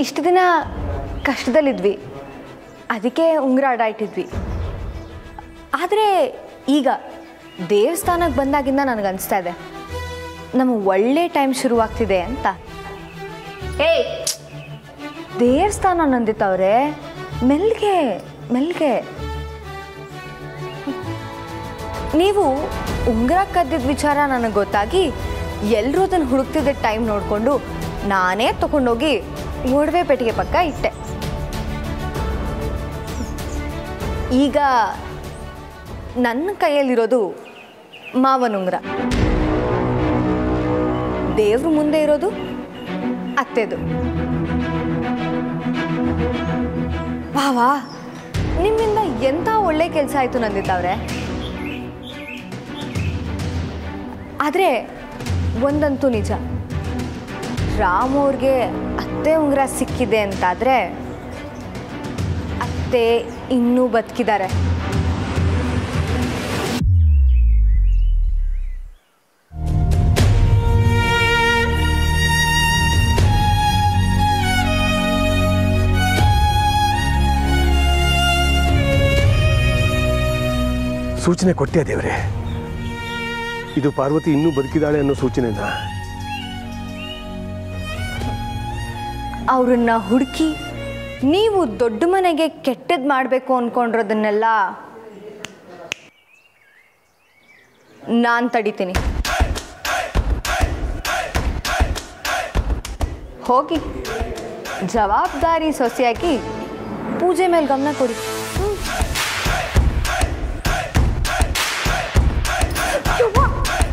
ಇಷ್ಟು ದಿನ ಕಷ್ಟದಲ್ಲಿದ್ವಿ ಅದಕ್ಕೆ ಉಂಗುರ ಅಡ ಇಟ್ಟಿದ್ವಿ ಆದರೆ ಈಗ ದೇವಸ್ಥಾನಕ್ಕೆ ಬಂದಾಗಿಂದ ನನಗನ್ನಿಸ್ತಾ ಇದೆ ನಮ್ಮ ಒಳ್ಳೆ ಟೈಮ್ ಶುರುವಾಗ್ತಿದೆ ಅಂತ ಏಯ್ ದೇವಸ್ಥಾನ ನಂದಿತ್ತವ್ರೆ ಮೆಲ್ಗೆ ಮೆಲ್ಗೆ ನೀವು ಉಂಗುರ ಕದ್ದಿದ್ದ ವಿಚಾರ ನನಗೆ ಗೊತ್ತಾಗಿ ಎಲ್ಲರೂ ಅದನ್ನು ಹುಡುಕ್ತಿದ್ದ ಟೈಮ್ ನೋಡಿಕೊಂಡು ನಾನೇ ತಗೊಂಡೋಗಿ ಒಡವೆ ಪೆಟ್ಟಿಗೆ ಪಕ್ಕ ಇಟ್ಟೆ ಈಗ ನನ್ನ ಕೈಯಲ್ಲಿರೋದು ಮಾವನ ಉಂಗುರ ದೇವ್ರ ಮುಂದೆ ಇರೋದು ಅತ್ತೆದು ವಾ ವಾ ನಿಮ್ಮಿಂದ ಎಂಥ ಒಳ್ಳೆ ಕೆಲಸ ಆಯಿತು ನಂದಿತ್ತವ್ರೆ ಆದರೆ ಒಂದಂತೂ ನಿಜ ರಾಮ್ ಅವ್ರಿಗೆ ಅತ್ತೆ ಉಂಗುರ ಸಿಕ್ಕಿದೆ ಅಂತಾದರೆ ಅತ್ತೆ ಇನ್ನೂ ಬದುಕಿದ್ದಾರೆ ಸೂಚನೆ ಕೊಟ್ಟೆ ದೇವ್ರೆ ಇದು ಪಾರ್ವತಿ ಇನ್ನೂ ಬದುಕಿದಾಳೆ ಅನ್ನೋ ಸೂಚನೆನಾ ಅವ್ರನ್ನ ಹುಡುಕಿ ನೀವು ದೊಡ್ಡ ಮನೆಗೆ ಕೆಟ್ಟದ್ದು ಮಾಡಬೇಕು ಅಂದ್ಕೊಂಡಿರೋದನ್ನೆಲ್ಲ ನಾನು ತಡಿತೀನಿ ಹೋಗಿ ಜವಾಬ್ದಾರಿ ಸೊಸೆಯಾಗಿ ಪೂಜೆ ಮೇಲೆ ಗಮನ ಕೊಡಿ ಹ್ಮ್. ಯವ್ವ.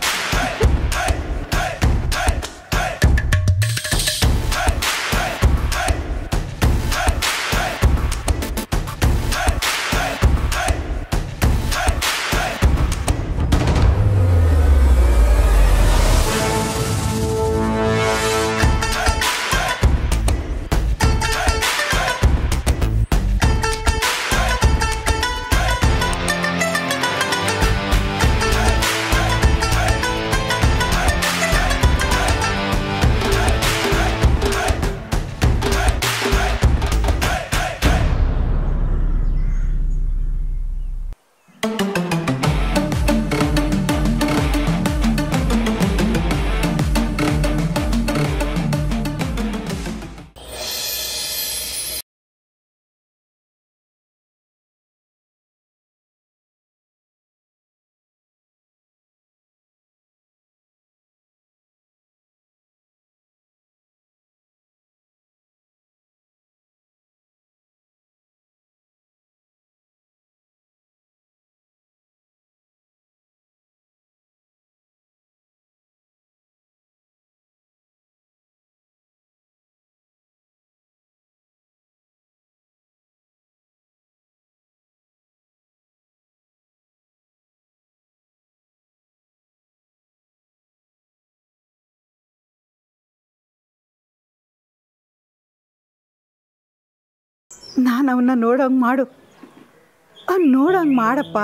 ನಾನು ಅವನ್ನ ನೋಡೋಂಗೆ ಮಾಡು ಅವ್ನು ನೋಡೋಂಗೆ ಮಾಡಪ್ಪ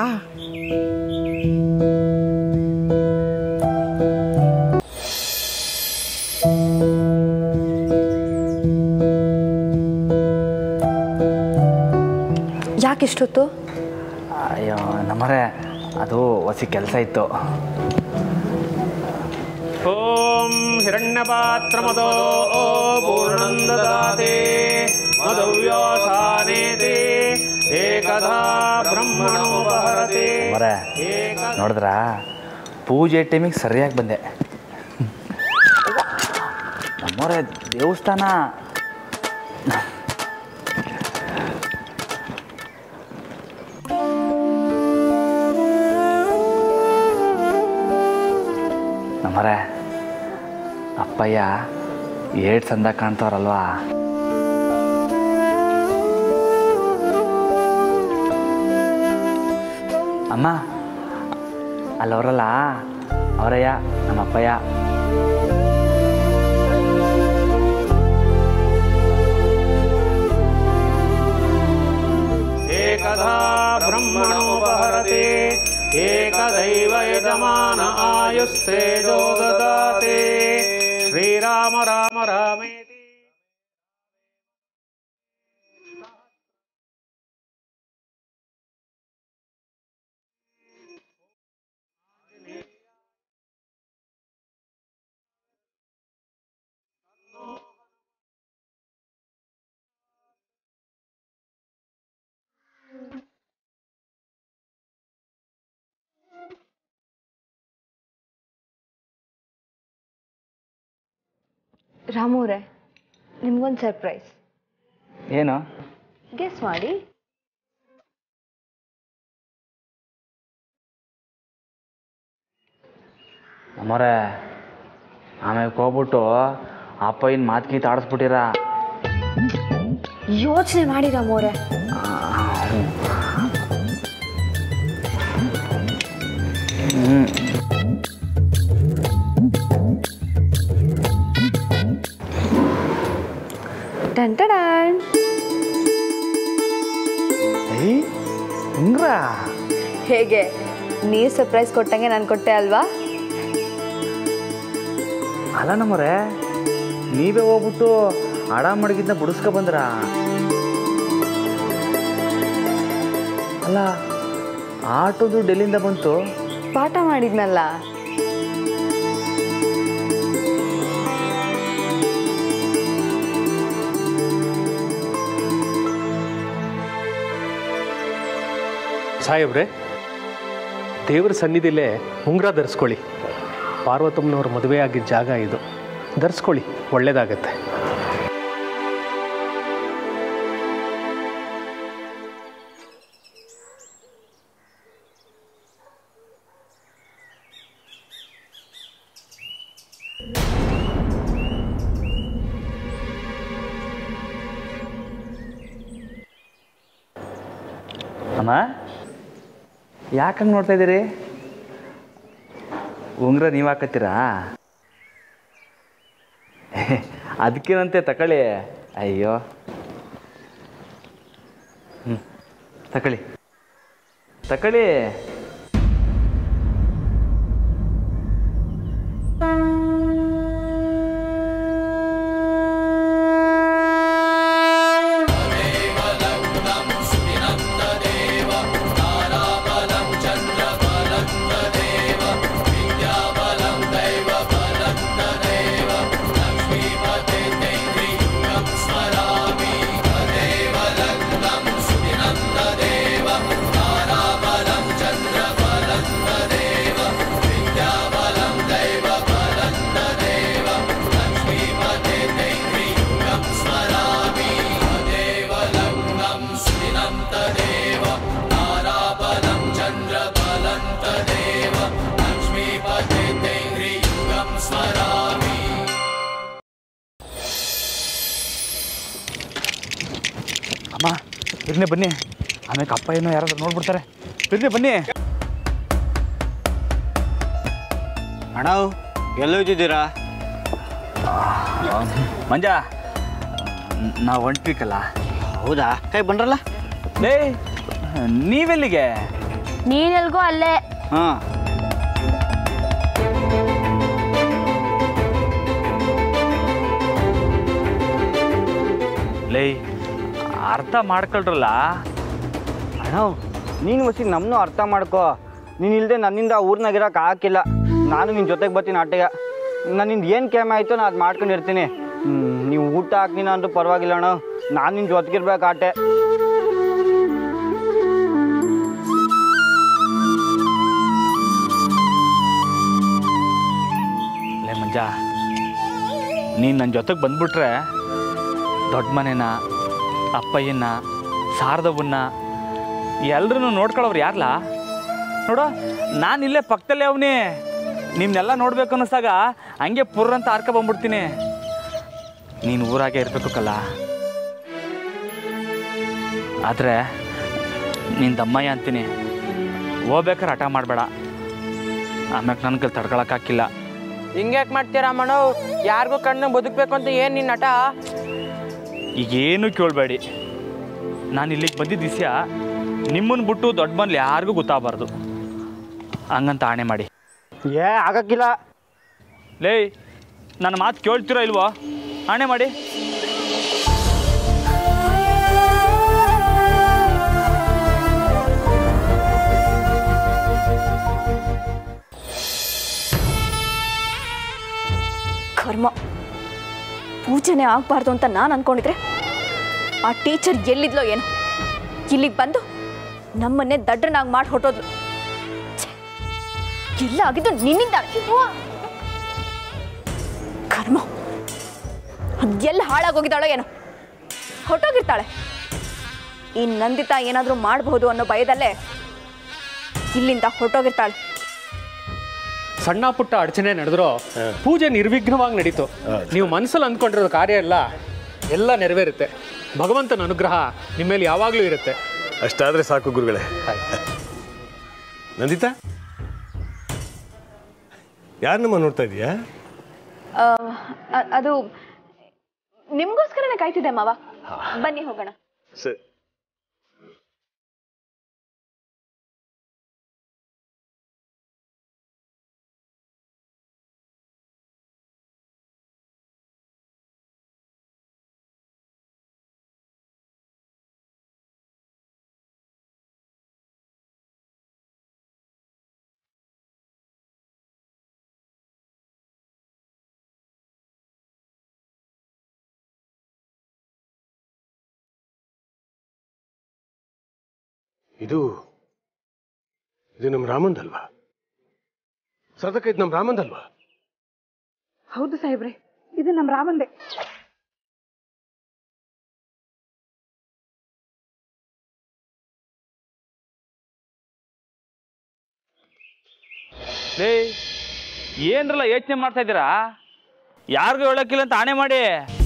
ಯಾಕೆ ಇಷ್ಟೊತ್ತು ಅಯ್ಯೋ ನಮ್ಮರೆ ಅದು ಹೊಸಿ ಕೆಲಸ ಇತ್ತು ಓಂ ಹಿರಣ್ಯಪಾತ್ರಮದೋ ಪೂರ್ಣಂದದಾತೆ ಮದವ್ಯಾಸಾನೇತೆ ಏಕದಾ ಬ್ರಹ್ಮಣೋಪಹರತೆ ನಮ್ಮರೆ ನೋಡಿದ್ರ ಪೂಜೆ ಟೈಮಿಗೆ ಸರಿಯಾಗಿ ಬಂದೆ ನಮ್ಮರೆ ದೇವಸ್ಥಾನ ನಮ್ಮರೆ ಅಪ್ಪಯ್ಯ ಏಟ್ ಸಂದ ಕಾಣ್ತಾವ್ರಲ್ವಾ ಅಮ್ಮ ಅಲ್ಲವರಲ್ಲ ಅವರಯ್ಯ ನಮ್ಮ ಅಪ್ಪಯ್ಯ ಏಕದಾ ಬ್ರಹ್ಮಣೋಪಹರತೆ ಏಕದೈವ ಯಜಮಾನ ಆಯುಸ್ತೇಜೋ ದದಾತೆ ಶ್ರೀರಾಮ ರಾಮ ರಾಮೇತಿ ರಾಮೂರೇ ನಿಮ್ಗೊಂದು ಸರ್ಪ್ರೈಸ್ ಏನು ಗೆಸ್ ಮಾಡಿ ನಮ್ಮವ್ರೆ ಆಮೇಲೆ ಹೋಗ್ಬಿಟ್ಟು ಅಪ್ಪ ಇನ್ನು ಮಾತು ಗೀತು ಆಡಿಸ್ಬಿಟ್ಟಿರ ಯೋಚನೆ ಮಾಡಿ ರಾಮೋರೆ ಟನ್ ಟಡಾನ್. ಏಯ್ ಉಂಗ್ರ ಹೇಗೆ ನೀವು ಸರ್ಪ್ರೈಸ್ ಕೊಟ್ಟಂಗೆ ನಾನು ಕೊಟ್ಟೆ ಅಲ್ವಾ ಅಲ್ಲ ನಮ್ಮರೆ ನೀವೇ ಹೋಗ್ಬಿಟ್ಟು ಅಡ ಮಡಗಿದ್ನ ಬಿಡಿಸ್ಕೊ ಬಂದ್ರ ಅಲ್ಲ ಆಟೋದು ಡೆಲ್ಲಿಂದ ಬಂತು ಪಾಠ ಮಾಡಿದ್ನಲ್ಲ ಸಾಹೇಬ್ರೆ ದೇವರ ಸನ್ನಿಧಿಲೇ ಉಂಗುರ ಧರಿಸ್ಕೊಳ್ಳಿ ಪಾರ್ವತಮ್ಮನವ್ರ ಮದುವೆ ಆಗಿದ್ದ ಜಾಗ ಇದು ಧರಿಸ್ಕೊಳ್ಳಿ ಒಳ್ಳೇದಾಗತ್ತೆ ಅಮ್ಮ ಯಾಕಂಗೆ ನೋಡ್ತಾ ಇದ್ದೀರಿ ಉಂಗ್ರ ನೀವು ಹಾಕತ್ತೀರಾ ಅದಕ್ಕೇನಂತೆ ತಕೊಳ್ಳಿ ಅಯ್ಯೋ ಹ್ಞೂ ತಕೊಳ್ಳಿ ತಕೊಳ್ಳಿ ಅಮ್ಮ ಬಿರ್ನೆ ಬನ್ನಿ ಆಮೇಲೆ ಅಪ್ಪ ಏನೋ ಯಾರಾದ್ರೂ ನೋಡ್ಬಿಡ್ತಾರೆ ಬಿರ್ನೆ ಬನ್ನಿ ಅಣ್ಣ ಎಲ್ಲೋ ಇದ್ದಿದ್ದೀರಾ ಮಂಜ ನಾವು ಹೊಂಟ್ವಿಕಲ್ಲ ಹೌದಾ ಕೈ ಬಂದ್ರಲ್ಲ ಲೇ ನೀವೆಲ್ಲಿಗೆ ನೀನೆಲ್ಗೋ ಅಲ್ಲೇ ಹಾಂ ಲೇ ಅರ್ಥ ಮಾಡ್ಕೊಳ್ರಲ್ಲ ಅಣ್ಣ ನೀನು ವಸಿ ನಮ್ಮನ್ನು ಅರ್ಥ ಮಾಡ್ಕೋ ನೀನು ಇಲ್ಲದೆ ನನ್ನಿಂದ ಆ ಊರ್ನಾಗ ಇರೋಕೆ ಹಾಕಿಲ್ಲ ನಾನು ನಿನ್ನ ಜೊತೆಗೆ ಬರ್ತೀನಿ ಆಟೆಗೆ ನನ್ನಿಂದ ಏನು ಕೇಮ ಆಯಿತು ನಾನು ಅದು ಮಾಡ್ಕೊಂಡಿರ್ತೀನಿ ಹ್ಮ್, ನೀವು ಊಟ ಹಾಕ್ನಿನ ಅಂದ್ರೂ ಪರವಾಗಿಲ್ಲ ಅಣ್ಣ ನಾನು ನಿನ್ನ ಜೊತೆಗಿರ್ಬೇಕು ಆಟೆ ಲೇ ಮಂಜ ನೀನು ನನ್ನ ಜೊತೆಗೆ ಬಂದ್ಬಿಟ್ರೆ ದೊಡ್ಡ ಮನೆನ ಅಪ್ಪಯ್ಯನ ಶಾರದವ್ವನ್ನ ಎಲ್ರೂ ನೋಡ್ಕೊಳ್ಳೋರು ಯಾರ್ಲಾ ನೋಡು ನಾನು ಇಲ್ಲೇ ಪಕ್ಕದಲ್ಲೇ ಅವನಿ ನಿಮ್ನೆಲ್ಲ ನೋಡ್ಬೇಕು ಅನ್ನಿಸ್ದಾಗ ಹಂಗೆ ಪುರ್ರ ಅಂತ ಆರ್ಕ ಬಂದ್ಬಿಡ್ತೀನಿ ನೀನು ಊರಾಗೆ ಇರಬೇಕು ಕಲ್ಲ ಆದರೆ ನೀನು ದಮ್ಮಯ್ಯ ಅಂತೀನಿ ಹೋಗ್ಬೇಕಾರೆ ಹಠ ಮಾಡಬೇಡ ಆಮ್ಯಾಕೆ ನನಗೆ ತಡ್ಕೊಳಕ್ಕಾಗಿಲ್ಲ ಹಿಂಗ್ಯಾಕ್ ಮಾಡ್ತೀರಾ ಮಣ್ಣು ಯಾರಿಗೂ ಕಣ್ಣು ಬದುಕ್ಬೇಕು ಅಂತ ಏನ್ ನಿನ್ನ ನಟ ಈಗೇನು ಕೇಳಬೇಡಿ ನಾನು ಇಲ್ಲಿಗೆ ಬಂದಿದ್ದ ವಿಷಯ ನಿಮ್ಮನ್ನು ಬಿಟ್ಟು ದೊಡ್ಡ ಮನೇಲಿ ಯಾರಿಗೂ ಗೊತ್ತಾಗಬಾರ್ದು ಹಂಗಂತ ಆಣೆ ಮಾಡಿ ಏ ಆಗಕ್ಕಿಲ್ಲ ಲೇ ನನ್ನ ಮಾತು ಕೇಳ್ತೀರೋ ಇಲ್ವೋ ಆಣೆ ಮಾಡಿ ಕರ್ಮ ಪೂಜೆನೇ ಆಗಬಾರ್ದು ಅಂತ ನಾನು ಅನ್ಕೊಂಡಿದ್ರೆ ಆ ಟೀಚರ್ ಎಲ್ಲಿದ್ಲೋ ಏನೋ ಇಲ್ಲಿಗೆ ಬಂದು ನಮ್ಮನ್ನೇ ದಡ್ಡನಾಗಿ ಮಾಡಿ ಹೊಟ್ಟೋದ್ಲು ಛೆ, ಎಲ್ಲ ಆಗಿದ್ದು ನಿನ್ನಿಂದ ಕರ್ಮ ಅದು ಎಲ್ಲಿ ಹಾಳಾಗೋಗಿದ್ದಾಳೋ ಏನೋ ಹೊಟ್ಟೋಗಿರ್ತಾಳೆ ಈ ನಂದಿತಾ ಏನಾದರೂ ಮಾಡಬಹುದು ಅನ್ನೋ ಭಯದಲ್ಲೇ ಇಲ್ಲಿಂದ ಹೊರಟೋಗಿರ್ತಾಳೆ ಸಣ್ಣ ಪುಟ್ಟ ಅಡಚಣೆ ನಡೆದ್ರು ಪೂಜೆ ನಿರ್ವಿಘ್ನವಾಗಿ ನಡೀತು ನೀವು ಮನಸ್ಸಲ್ಲಿ ಅಂದ್ಕೊಂಡಿರೋ ಕಾರ್ಯ ಎಲ್ಲ ಎಲ್ಲ ನೆರವೇರುತ್ತೆ ಭಗವಂತನ ಅನುಗ್ರಹ ನಿಮ್ಮ ಮೇಲೆ ಯಾವಾಗಲೂ ಇರುತ್ತೆ ಅಷ್ಟಾದ್ರೆ ಸಾಕು ಗುರುಗಳೇ ನಂದಿತಾ ಯಾರನ್ನಮ್ಮ ನೋಡ್ತಾ ಇದೀಯಾ ಆ, ಅ- ಅದು ನಿಮ್ಗೋಸ್ಕರನೇ ಕಾಯ್ತಿದ್ದೆ ಮಾವ ಬನ್ನಿ ಹೋಗೋಣ ಸರಿ ಇದು ಇದು ನಮ್ಮ ರಾಮಂದಲ್ವಾ ಸದಕ ಇದು ನಮ್ಮ ರಾಮಂದಲ್ವಾ ಹೌದು ಸಾಹೇಬ್ರೆ ಇದು ನಮ್ಮ ರಾಮಂದೆ ಲೇ ಏನ್ರಲ್ಲ ಯೋಚನೆ ಮಾಡ್ತಾ ಇದ್ದೀರಾ ಯಾರಿಗೂ ಹೇಳಕ್ಕಿಲ್ಲ ಅಂತ ಆಣೆ ಮಾಡಿ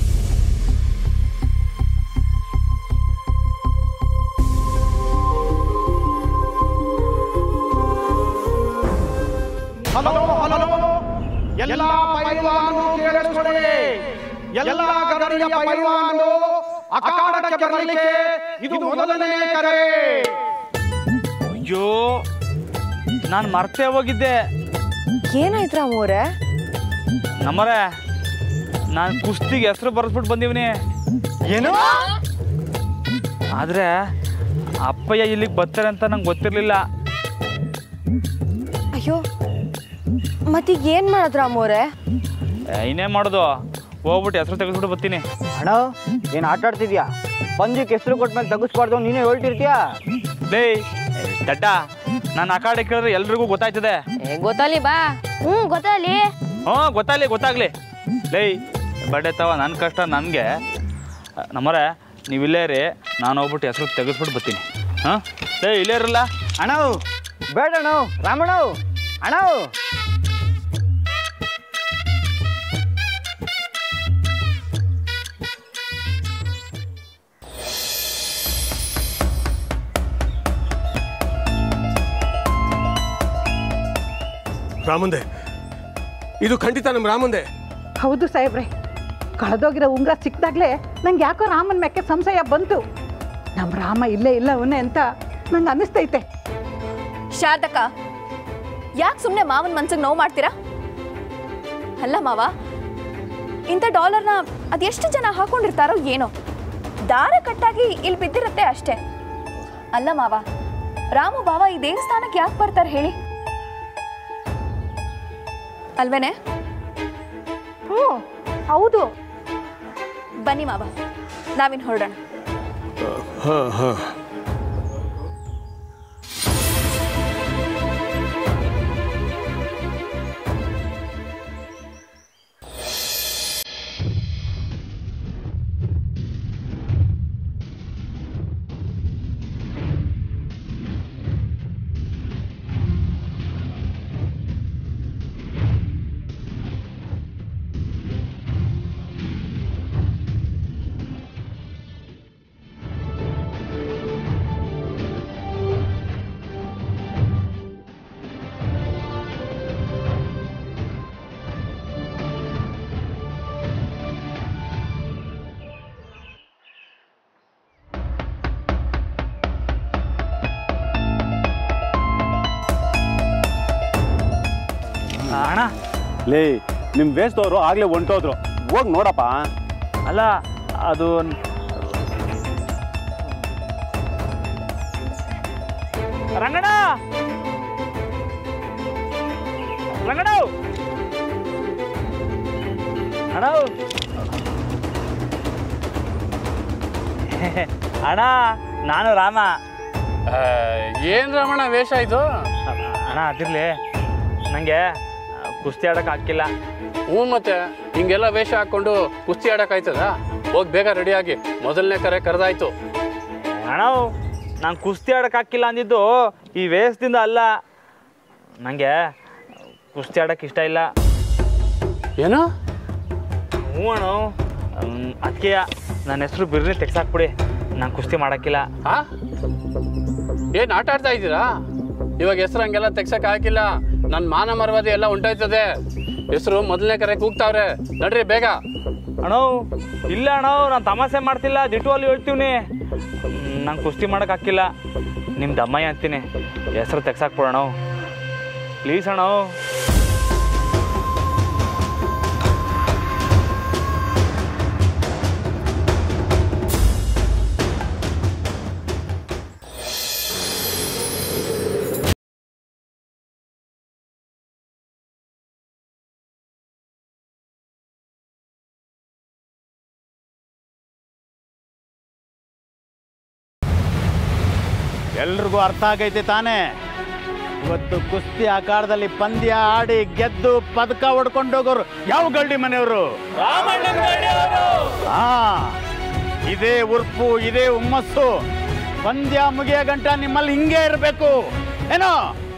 ಎಲ್ಲ ಪೈಲ್ವಾನು ಕೇಳಿಸ್ಕೊಳ್ಳಿ ಎಲ್ಲ ಗದರಿಯ ಪೈಲ್ವಾನು ಅಖಾಡಕ್ಕೆ ಬರಲಿಕ್ಕೆ ಇದು ಮೊದಲನೇ ಕರೆ ಅಯ್ಯೋ ನಾನು ಮರ್ತೇ ಹೋಗಿದ್ದೆ ಏನಾಯ್ತು ರಾಮೋರೆ ನಮ್ಮರೆ ನಾನು ಕುಸ್ತಿಗೆ ಹೆಸರು ಬರೆಸ್ಬಿಟ್ಟು ಬಂದೀವ್ನಿ ಏನು ಆದ್ರೆ ಅಪ್ಪಯ್ಯ ಇಲ್ಲಿಗೆ ಬರ್ತಾರೆ ಅಂತ ನಂಗೆ ಗೊತ್ತಿರಲಿಲ್ಲ ಅಯ್ಯೋ ಮತ್ತೀಗ ಏನು ಮಾಡೋದು ರಾಮೋರೆ ಇನ್ನೇ ಮಾಡೋದು ಹೋಗ್ಬಿಟ್ಟು ಹೆಸರು ತೆಗೆದ್ಬಿಟ್ಟು ಬರ್ತೀನಿ ಅಣ್ಣ ಏನು ಆಟ ಆಡ್ತಿದ್ಯಾ ಪಂದ್ಯಕ್ಕೆ ಹೆಸರು ಕೊಟ್ಮೇಲೆ ತೆಗಿಸ್ಬಾರ್ದು ನೀನೇ ಹೇಳ್ತಿರ್ತೀಯಾ ಲೇ ದಡ್ಡ ನಾನು ಆ ಕಾಡೆ ಕೇಳಿದ್ರೆ ಎಲ್ರಿಗೂ ಗೊತ್ತಾಯ್ತದೆ ಗೊತ್ತಲ್ಲಿ ಬಾ ಹ್ಞೂ ಗೊತ್ತಲ್ಲಿ ಹ್ಞೂ ಗೊತ್ತಾಗ್ಲಿ ಗೊತ್ತಾಗ್ಲಿ ಲೇ ಬಡ್ಡೆ ತವ ನನ್ನ ಕಷ್ಟ ನನಗೆ ನಮ್ಮರೆ ನೀವು ಇಲ್ಲೇ ರೀ ನಾನು ಹೋಗ್ಬಿಟ್ಟು ಹೆಸರು ತೆಗೆಸ್ಬಿಟ್ಟು ಬರ್ತೀನಿ ಹಾಂ ಲೇ ಇಲ್ಲೇ ಇರಲ್ಲ ಅಣ್ಣ ಬೇಡ ಅಣ್ಣ ರಾಮಣ್ಣ ಅಣ್ಣ ರಾಮಂದೆ ಇದು ಖಂಡಿತ ನಮ್ಮ ರಾಮಂದೆ ಹೌದು ಸಾಹೇಬ್ರೆ ಕಳೆದೋಗಿರೋ ಉಂಗ್ರ ಸಿಕ್ದಾಗ್ಲೇ ನಂಗೆ ಯಾಕೋ ರಾಮನ ಮೆಕ್ಕೆ ಸಂಶಯ ಬಂತು ನಮ್ಮ ರಾಮ ಇಲ್ಲೇ ಇಲ್ಲ ಅವನೇ ಅಂತ ನಂಗೆ ಅನ್ನಿಸ್ತೈತೆ ಶಾರದಕ್ಕ ಯಾಕೆ ಸುಮ್ಮನೆ ಮಾವನ ಮನ್ಸಿಗೆ ನೋವು ಮಾಡ್ತೀರಾ ಅಲ್ಲ ಮಾವ ಇಂಥ ಡಾಲರ್ನ ಅದೆಷ್ಟು ಜನ ಹಾಕೊಂಡಿರ್ತಾರೋ ಏನೋ ದಾರ ಕಟ್ಟಾಗಿ ಇಲ್ಲಿ ಬಿದ್ದಿರುತ್ತೆ ಅಷ್ಟೇ ಅಲ್ಲ ಮಾವ ರಾಮು ಬಾವ ಈ ದೇವಸ್ಥಾನಕ್ಕೆ ಯಾಕೆ ಬರ್ತಾರೆ ಹೇಳಿ ಅಲ್ವೇನೆ ಹ್ಞೂ ಹೌದು ಬನ್ನಿ ಮಾವ ನಾವಿನ್ ಹೊರಡೋಣ ಹಾಂ ಹಾಂ ಅಣ್ಣ ಲೇ ನಿಮ್ಮ ವೇಸ್ದವರು ಆಗಲೇ ಹೊಂಟೋದ್ರು ಹೋಗಿ ನೋಡಪ್ಪ ಅಲ್ಲ ಅದು ರಂಗಣ ರಂಗಣ ಅಣ್ಣ ಅಣ್ಣ ನಾನು ರಾಮ ಏನ್ ರಮಣ ವೇಷ ಇದು ಅಣ್ಣ ಅದಿರ್ಲಿ ನನಗೆ ಕುಸ್ತಿ ಆಡೋಕೆ ಆಗ್ತಿಲ್ಲ ಹ್ಞೂ ಮತ್ತೆ ಹಿಂಗೆಲ್ಲ ವೇಷ ಹಾಕೊಂಡು ಕುಸ್ತಿ ಆಡೋಕ್ಕಾಯ್ತದ ಹೋಗಿ ಬೇಗ ರೆಡಿಯಾಗಿ ಮೊದಲನೇ ಕರೆ ಕರೆದಾಯ್ತು ಅಣ್ಣ ನಾನು ಕುಸ್ತಿ ಆಡಕ್ಕೆ ಹಾಕಿಲ್ಲ ಅಂದಿದ್ದು ಈ ವೇಷದಿಂದ ಅಲ್ಲ ನನಗೆ ಕುಸ್ತಿ ಆಡಕ್ಕೆ ಇಷ್ಟ ಇಲ್ಲ ಏನು ಹ್ಞೂ ಅಣ್ಣ ಅದಕ್ಕೆ ನನ್ನ ಹೆಸರು ಬಿರ್ನಿ ತೆಗ್ಸಾಕ್ಬಿಡಿ ನಾನು ಕುಸ್ತಿ ಮಾಡೋಕ್ಕಿಲ್ಲ ಹಾ ಏನು ಆಟ ಆಡ್ತಾ ಇದ್ದೀರಾ ಇವಾಗ ಹೆಸರು ಹಂಗೆಲ್ಲ ತೆಗ್ಸಕ್ ಹಾಕಿಲ್ಲ ನನ್ನ ಮಾನ ಮರವಾದಿ ಎಲ್ಲ ಉಂಟಾಯ್ತದೆ ಹೆಸರು ಮೊದಲನೇ ಕರೆ ಕೂಗ್ತಾವ್ರೆ ನಡ್ರಿ ಬೇಗ ಅಣ್ಣ ಇಲ್ಲ ಅಣ್ಣ ನಾನು ತಮಾಷೆ ಮಾಡ್ತಿಲ್ಲ ದಿಟುವಲ್ಲಿ ಹೇಳ್ತೀವಿ ನಂಗೆ ಕುಸ್ತಿ ಮಾಡಕ್ಕೆ ಹಾಕಿಲ್ಲ ನಿಮ್ಮ ದಮ್ಮಯ್ಯ ಅಂತೀನಿ ಹೆಸರು ತೆಗ್ಸಾಕ್ಬಿಡೋಣ ಪ್ಲೀಸ್ ಅಣ್ಣ ಎಲ್ರಿಗೂ ಅರ್ಥ ಆಗೈತೆ ತಾನೇ ಇವತ್ತು ಕುಸ್ತಿ ಆಕಾರದಲ್ಲಿ ಪಂದ್ಯ ಆಡಿ ಗೆದ್ದು ಪದಕ ಹೊಡ್ಕೊಂಡೋಗೋರು ಯಾವ ಗಲ್ಡಿ ಮನೆಯವರು ಹಾ ಇದೇ ಉರ್ಪು ಇದೇ ಹುಮ್ಮಸ್ಸು ಪಂದ್ಯ ಮುಗಿಯ ಗಂಟ ನಿಮ್ಮಲ್ಲಿ ಹಿಂಗೆ ಇರಬೇಕು ಏನೋ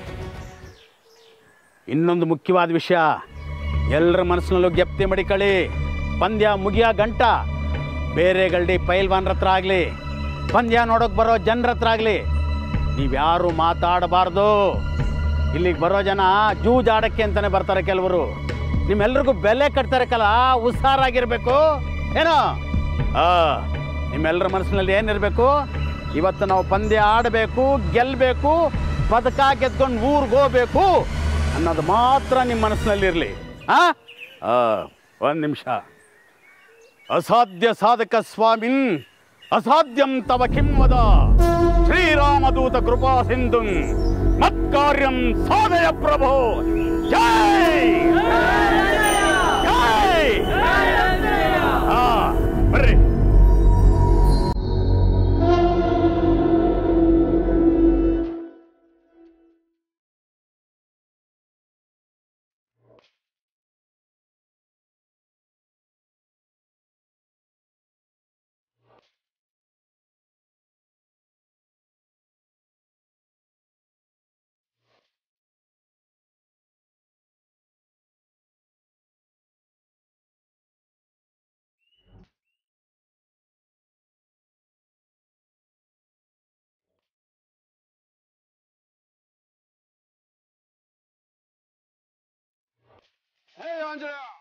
ಇನ್ನೊಂದು ಮುಖ್ಯವಾದ ವಿಷಯ ಎಲ್ಲರ ಮನಸ್ಸಿನಲ್ಲೂ ಗೆಪ್ತಿ ಮಡಿಕಳಿ ಪಂದ್ಯ ಮುಗಿಯ ಗಂಟ ಬೇರೆ ಗಲ್ಡಿ ಪೈಲ್ವಾನ್ರ ಹತ್ರ ಆಗಲಿ ಪಂದ್ಯ ನೋಡೋಕೆ ಬರೋ ಜನರ ಹತ್ರ ಆಗಲಿ ನೀವ್ಯಾರು ಮಾತಾಡಬಾರ್ದು ಇಲ್ಲಿಗೆ ಬರೋ ಜನ ಜೂಜಾಡಕ್ಕೆ ಅಂತಾನೆ ಬರ್ತಾರೆ ಕೆಲವರು ನಿಮ್ಮೆಲ್ರಿಗೂ ಬೆಲೆ ಕಟ್ತಾರೆ ಕಲ ಹುಷಾರಾಗಿರ್ಬೇಕು ಏನೋ ಆ ನಿಮ್ಮೆಲ್ಲರ ಮನಸ್ಸಿನಲ್ಲಿ ಏನಿರಬೇಕು ಇವತ್ತು ನಾವು ಪಂದ್ಯ ಆಡಬೇಕು ಗೆಲ್ಲಬೇಕು ಪದಕ ಗೆದ್ಕೊಂಡು ಊರಿಗೆ ಹೋಗ್ಬೇಕು ಅನ್ನೋದು ಮಾತ್ರ ನಿಮ್ಮ ಮನಸ್ಸಿನಲ್ಲಿರಲಿ ಆ ಒಂದು ನಿಮಿಷ ಅಸಾಧ್ಯ ಸಾಧಕ ಸ್ವಾಮಿನ್ ಅಸಾಧ್ಯಂ ತವ ಕಿಂ ವದ ಶ್ರೀರಾಮದೂತ ಕೃಪಾ ಸಿಂಧು ಮತ್ಕಾರ್ಯಂ ಸಾಧಯ ಪ್ರಭೋ ಜೈ ಜೈ ಹಾ ಬರ್ರಿ ಹೇ ಆಂಜನೇಯ